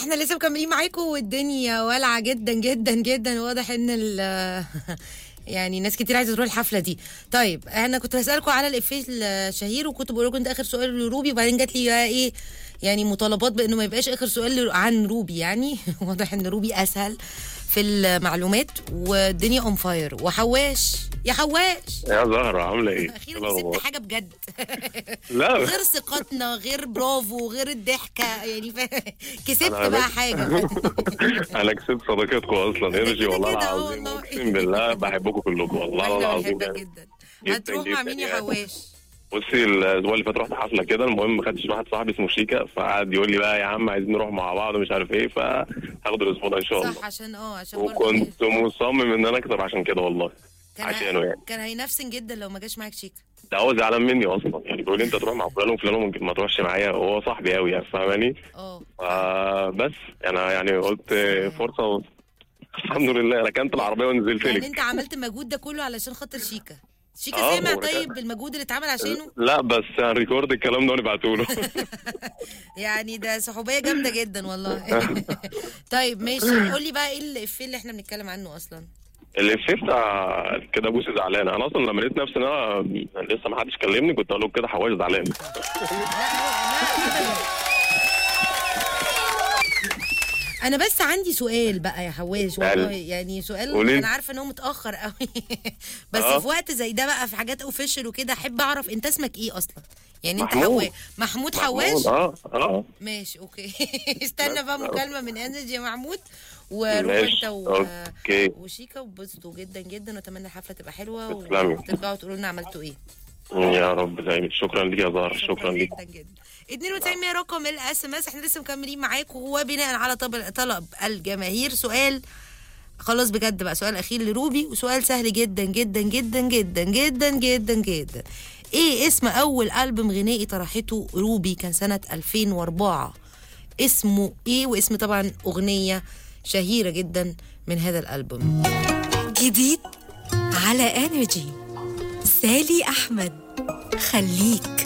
احنا لسه مكملين معاكم والدنيا والعه جدا جدا جدا واضح ان ال يعني ناس كتير عايزه تروح الحفله دي طيب انا كنت بسالكم على الافيه الشهير وكنت بقول لكم ده اخر سؤال لروبي وبعدين جات لي بقى ايه يعني مطالبات بانه ما يبقاش اخر سؤال عن روبي يعني واضح ان روبي اسهل في المعلومات والدنيا اون فاير وحواش يا حواش يا زهرة عاملة ايه؟ اخيرا إيه الأخبار؟ كسبت حاجه بجد لا غير ثقتنا غير برافو غير الضحكه يعني فا- كسبت أنا بقى عملت- حاجه انا كسبت صداقتكم اصلا انرجي كده والله كده، آه العظيم والله. اقسم بالله بحبكم كلكم والله احنا العظيم بنحبك يعني. جدا جداً هتروح مع جداً مين يا يعني. حواش بصي الاسبوع اللي فات رحت حفله كده المهم ما خدتش واحد صاحبي اسمه شيكا فقعد يقول لي بقى يا عم عايزين نروح مع بعض ومش عارف ايه فهاخد الاسبوع ده ان شاء الله صح عشان اه عشان برضه وكنت مصمم ان انا اكتر عشان كده والله كان عشانه يعني كان هينفسن جدا لو ما جاش معاك شيك ده هو زعلان مني اصلا يعني بيقول لي انت تروح مع فلان وفلان وممكن ما تروحش معايا وهو صاحبي قوي يعني فاهماني اه فبس انا يعني قلت فرصه و... الحمد لله ركنت العربيه ونزلت يعني لك انت عملت المجهود ده كله علشان خاطر شيكا شيكا آه، سامع هو ده طيب بالمجهود اللي اتعمل عشانه لا بس هنريكورد الكلام ده ونبعته له يعني ده صحوبيه جامده جدا والله طيب ماشي قول لي بقى ايه الافيه اللي احنا بنتكلم عنه اصلا الافيه بتاع كده بوسي زعلان انا اصلا لما لقيت نفسي ان انا لسه ما حدش كلمني كنت اقول له كده حواش زعلان لا لا أبداً. انا بس عندي سؤال بقى يا حواش والله قال. يعني سؤال قولي. انا عارفه ان هو متاخر قوي بس آه. في وقت زي ده بقى في حاجات اوفيشال وكده احب اعرف انت اسمك ايه اصلا يعني انت محمود. حواش محمود حواش اه اه ماشي اوكي استنى بقى مكالمه من انرجي يا محمود وروح ماشي. انت و... اوكي وشيكا وبسطوا جدا جدا واتمنى الحفله تبقى حلوه تسلمي. وترجعوا تقولوا لنا عملتوا ايه يا رب دايما شكرا ليك يا زهر شكرا ليك جدا جدا 92 رقم الاس ام اس احنا لسه مكملين معاكم وبناء على طلب طلب الجماهير سؤال خلاص بجد بقى سؤال اخير لروبي وسؤال سهل جدا جدا جدا جدا جدا جدا جدا ايه اسم اول البوم غنائي طرحته روبي كان سنه 2004 اسمه ايه واسم طبعا اغنيه شهيره جدا من هذا الالبوم جديد على انرجي سالي احمد خليك